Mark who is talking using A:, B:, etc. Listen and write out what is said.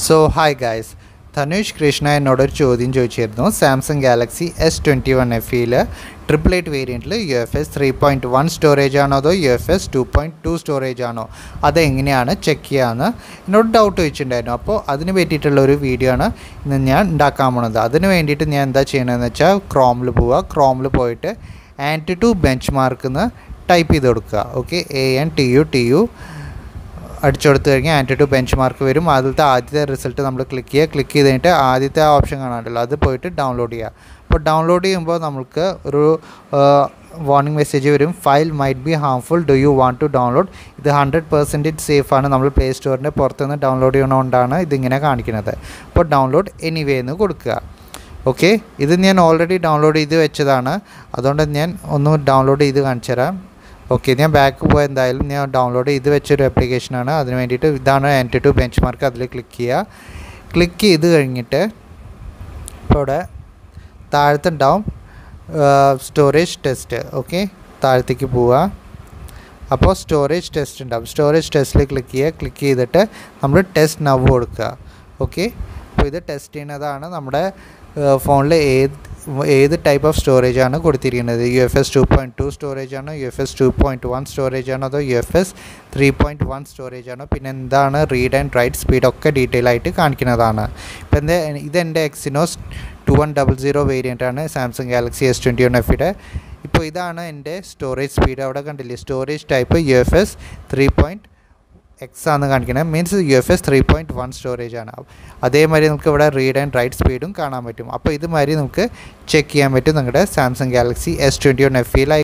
A: so hi guys Dhanush Krishna എന്നോടൊരു ചോദ്യം ചോദിച്ചിരുന്നു Samsung Galaxy S twenty one F ഇയിൽ ട്രിപ്പിൾ എയ്റ്റ് വേരിയൻറ്റിൽ U F S three point one storage ആണോ അതോ U F S two point two storage ആണോ അതെങ്ങനെയാണ് ചെക്ക് ചെയ്യാമെന്ന് എന്നോട് ഡൗട്ട് ചോദിച്ചിട്ടുണ്ടായിരുന്നു അപ്പോൾ അതിന് പറ്റിയിട്ടുള്ള ഒരു വീഡിയോ ആണ് ഇന്ന് ഞാൻ ഉണ്ടാക്കാൻ പോണത് അതിന് വേണ്ടിയിട്ട് ഞാൻ എന്താ ചെയ്യണമെന്ന് വെച്ചാൽ ക്രോമിൽ പോവുക ക്രോമിൽ പോയിട്ട് ആൻറ്റി ടു ബെഞ്ച് മാർക്കെന്ന് ടൈപ്പ് ചെയ്ത് കൊടുക്കുക okay A N T U T U അടിച്ചു കൊടുത്തു കഴിഞ്ഞാൽ ആൻറ്റി ടു ബെഞ്ച് മാർക്ക് വരും അതിലത്തെ ആദ്യത്തെ റിസൾട്ട് നമ്മൾ ക്ലിക്ക് ചെയ്യുക ക്ലിക്ക് ചെയ്ത് കഴിഞ്ഞിട്ട് ആദ്യത്തെ ഓപ്ഷൻ കാണാമല്ലോ അത് പോയിട്ട് ഡൗൺലോഡ് ചെയ്യുക അപ്പോൾ ഡൗൺലോഡ് ചെയ്യുമ്പോൾ നമുക്ക് ഒരു വാർണിംഗ് മെസ്സേജ് വരും file might be harmful do you want to download ഇത് ഹൺഡ്രഡ് പെർസെൻറ്റേജ് സേഫാണ് നമ്മൾ പ്ലേ സ്റ്റോറിൻ്റെ പുറത്തുനിന്ന് ഡൗൺലോഡ് ചെയ്യണതുകൊണ്ടാണ് ഇതിങ്ങനെ കാണിക്കുന്നത് അപ്പോൾ ഡൗൺലോഡ് എനിവേ എന്ന് കൊടുക്കുക ഓക്കെ ഇത് ഞാൻ ഓൾറെഡി ഡൗൺലോഡ് ചെയ്ത് വെച്ചതാണ് അതുകൊണ്ട് ഞാൻ ഒന്ന് ഡൗൺലോഡ് ചെയ്ത് കാണിച്ചു തരാം ഓക്കെ ഞാൻ ബാക്ക് പോയ എന്തായാലും ഞാൻ ഡൗൺലോഡ് ചെയ്ത് വെച്ചൊരു ആപ്ലിക്കേഷനാണ് അതിന് വേണ്ടിയിട്ട് ഇതാണ് ആൻറ്റി ടു ബെഞ്ച് മാർക്ക് അതിൽ ക്ലിക്ക് ചെയ്യുക ക്ലിക്ക് ചെയ്ത് കഴിഞ്ഞിട്ട് ഇപ്പോൾ ഇവിടെ താഴത്തുണ്ടാവും സ്റ്റോറേജ് ടെസ്റ്റ് ഓക്കെ താഴത്തേക്ക് പോവുക അപ്പോൾ സ്റ്റോറേജ് ടെസ്റ്റ് ഉണ്ടാവും സ്റ്റോറേജ് ടെസ്റ്റിൽ ക്ലിക്ക് ചെയ്യുക ക്ലിക്ക് ചെയ്തിട്ട് നമ്മൾ ടെസ്റ്റ് നവ് കൊടുക്കുക ഓക്കെ അപ്പോൾ ഇത് ടെസ്റ്റ് ചെയ്യുന്നതാണ് നമ്മുടെ ഫോണിൽ ഏത് ഏത് ടൈപ്പ് ഓഫ് സ്റ്റോറേജ് ആണ് കൊടുത്തിരിക്കുന്നത് U F S two point two storage ആണോ U F S two point one storage ആണോ അതോ U F S three point one storage ആണോ പിന്നെ എന്താണ് റീഡ് ആൻഡ് റൈറ്റ് സ്പീഡ് ഒക്കെ ഡീറ്റെയിൽ ആയിട്ട് കാണിക്കുന്നതാണ് ഇപ്പം എൻ്റെ ഇതെൻ്റെ Exynos two one double zero variant ആണ് Samsung Galaxy S twenty one എഫിയുടെ ഇപ്പോൾ ഇതാണ് എൻ്റെ സ്റ്റോറേജ് സ്പീഡ് അവിടെ കണ്ടില്ലേ storage type U F S three point X ആണ് കാണിക്കുന്നത് means U F S three point one storage ആണ് അതേമാതിരി നമുക്ക് ഇവിടെ റീഡ് ആൻഡ് റൈറ്റ് സ്പീഡും കാണാൻ പറ്റും അപ്പോൾ ഇതുമാതിരി നമുക്ക് ചെക്ക് ചെയ്യാൻ പറ്റും നിങ്ങളുടെ Samsung Galaxy S twenty one F ഇലായി